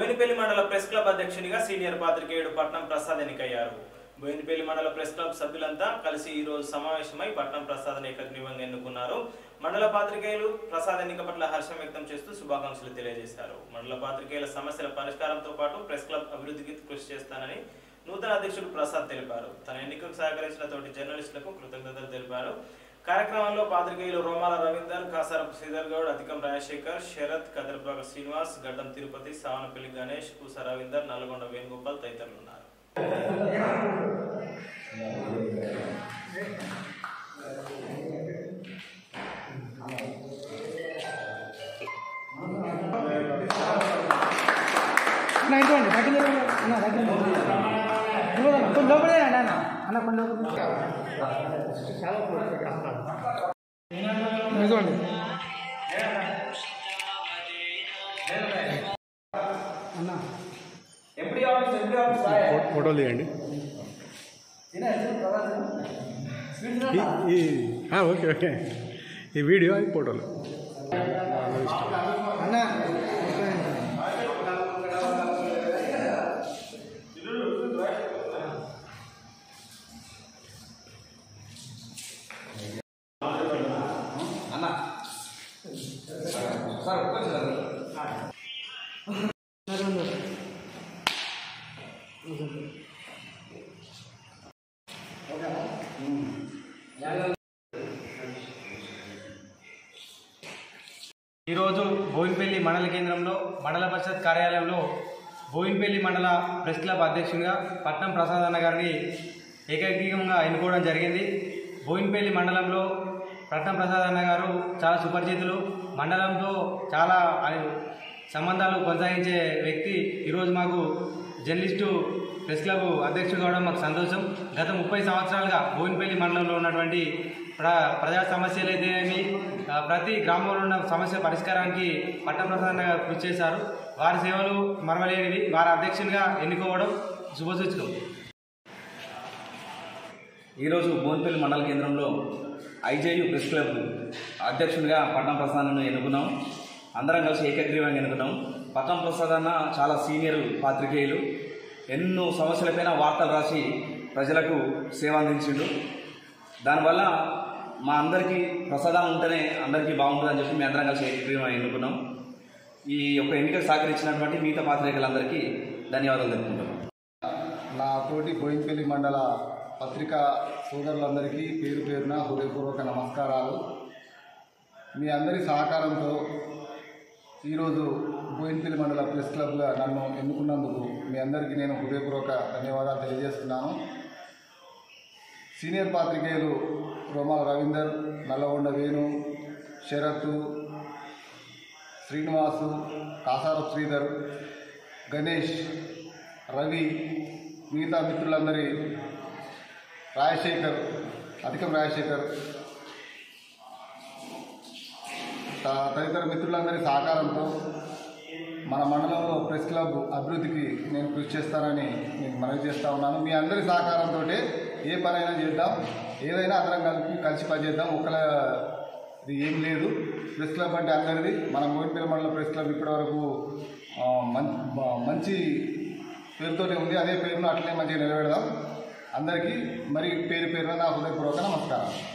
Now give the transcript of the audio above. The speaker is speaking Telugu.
బోయినపల్లి మండల ప్రెస్ క్లబ్ అధ్యక్షునిగా సీనియర్ పాత్రికేయుడు పట్నం ప్రసాద్ ఎన్నికయ్యారు బోయినపల్లి మండల ప్రెస్ క్లబ్ సభ్యులంతా కలిసి ఈ రోజు సమావేశమై పట్నం ప్రసాద్ ఏకగ్రీవంగా ఎన్నుకున్నారు మండల పాత్రికేయులు ప్రసాద్ ఎన్నిక పట్ల హర్షం వ్యక్తం చేస్తూ శుభాకాంక్షలు తెలియజేశారు మండల పాత్రికేయుల సమస్యల పరిష్కారంతో పాటు ప్రెస్ క్లబ్ అభివృద్ధికి కృషి చేస్తానని నూతన అధ్యక్షుడు ప్రసాద్ తెలిపారు తన ఎన్నికకు సహకరించిన తోటి జర్నలిస్టులకు కృతజ్ఞతలు తెలిపారు కార్యక్రమంలో పాత్రికేయులు రోమాల రవీందర్ కాసారపు శ్రీధర్ గౌడ్ అధికం రాజశేఖర్ శరత్ కదర్పాక శ్రీనివాస్ గడ్డం తిరుపతి సావనపల్లి గణేష్ పూస రవీందర్ నల్గొండ వేణుగోపాల్ తదితరులు ఉన్నారు అన్న ఇటువంటి దగ్గర అన్న దగ్గర ఇవ్వదన్న కొంచెం లోపలే రండి అన్న అన్న కొంచెం లోపల ఇదిగోండి అన్న ఫో- ఫోటోలు తీయండి ఈ- ఈ ఆ, ఓకే ఓకే ఈ వీడియో అది ఫోటోలు అన్న ఈరోజు బోయినపల్లి మండల కేంద్రంలో మండల పరిషత్ కార్యాలయంలో బోయినపల్లి మండల ప్రెస్ క్లబ్ అధ్యక్షునిగా పట్నం ప్రసాద్ అన్న గారిని ఏకగ్రీవంగా ఎన్నుకోవడం జరిగింది బోయినపల్లి మండలంలో పట్నం ప్రసాద్ అన్న గారు చాలా సుపరిచితులు మండలంతో చాలా ఆయన సంబంధాలు కొనసాగించే వ్యక్తి ఈరోజు మాకు జర్నలిస్టు ప్రెస్ క్లబ్ అధ్యక్షుడు కావడం మాకు సంతోషం గత ముప్పై సంవత్సరాలుగా బోయినపల్లి మండలంలో ఉన్నటువంటి ప్ర ప్రజా సమస్యలు అయితేనేమి ఆ, ప్రతి గ్రామంలో ఉన్న సమస్య పరిష్కారానికి పట్టణ ప్రధాన కృషి చేశారు వారి సేవలు మరవలేనివి వారి అధ్యక్షునిగా ఎన్నుకోవడం శుభసూచకం ఈరోజు బోన్పల్లి మండల కేంద్రంలో ఐజేయు ప్రెస్ క్లబ్ అధ్యక్షునిగా పట్నం ప్రసాద్ను ఎన్నుకున్నాం అందరం కలిసి ఏకగ్రీవంగా ఎన్నుకున్నాం పట్నం ప్రసాద్ అన్న చాలా సీనియర్ పాత్రికేయులు ఎన్నో సమస్యలపైన వార్తలు రాసి ప్రజలకు సేవ అందించిండు దానివల్ల మా అందరికీ ప్రసాదం ఉంటేనే అందరికీ బాగుంటుందని చెప్పి మేము అందరం కలిసి ఏకగ్రీవంగా ఎన్నుకున్నాం ఈ యొక్క ఎన్నికకు సహకరించినటువంటి మిగతా పాత్రికేయులందరికీ ధన్యవాదాలు తెలుపుకుంటున్నాం నా తోటి బోయినపల్లి మండల పత్రికా సోదరులందరికీ పేరు పేరున హృదయపూర్వక నమస్కారాలు మీ అందరి సహకారంతో ఈరోజు బోయినపల్లి మండల ప్రెస్ క్లబ్గా నన్ను ఎన్నుకున్నందుకు మీ అందరికీ నేను హృదయపూర్వక ధన్యవాదాలు తెలియజేస్తున్నాను సీనియర్ పాత్రికేయులు రోమాల రవీందర్ నల్లగొండ వేణు శరత్ శ్రీనివాసు కాసారు శ్రీధర్ గణేష్ రవి మిగతా మిత్రులందరి రాజశేఖర్ అధికం రాజశేఖర్ త- తదితర మిత్రులందరి సహకారంతో మన మండలంలో ప్రెస్ క్లబ్ అభివృద్ధికి నేను కృషి చేస్తానని నేను మనవి చేస్తా ఉన్నాను మీ అందరి సహకారంతో ఏ పనైనా చేద్దాం ఏదైనా అందరం కలిపి కలిసి పనిచేద్దాం ఒకళ్ళ ఇది ఏం లేదు ప్రెస్ క్లబ్ అంటే అందరిది మన మోయినపల్లి మండల ప్రెస్ క్లబ్ ఇప్పటివరకు ఆ, మం- బ- మంచి పేరుతోనే ఉంది అదే పేరును అట్లనే మంచిగా నిలబెడదాం అందరికీ మరి పేరు పేరున నా హృదయపూర్వక నమస్కారం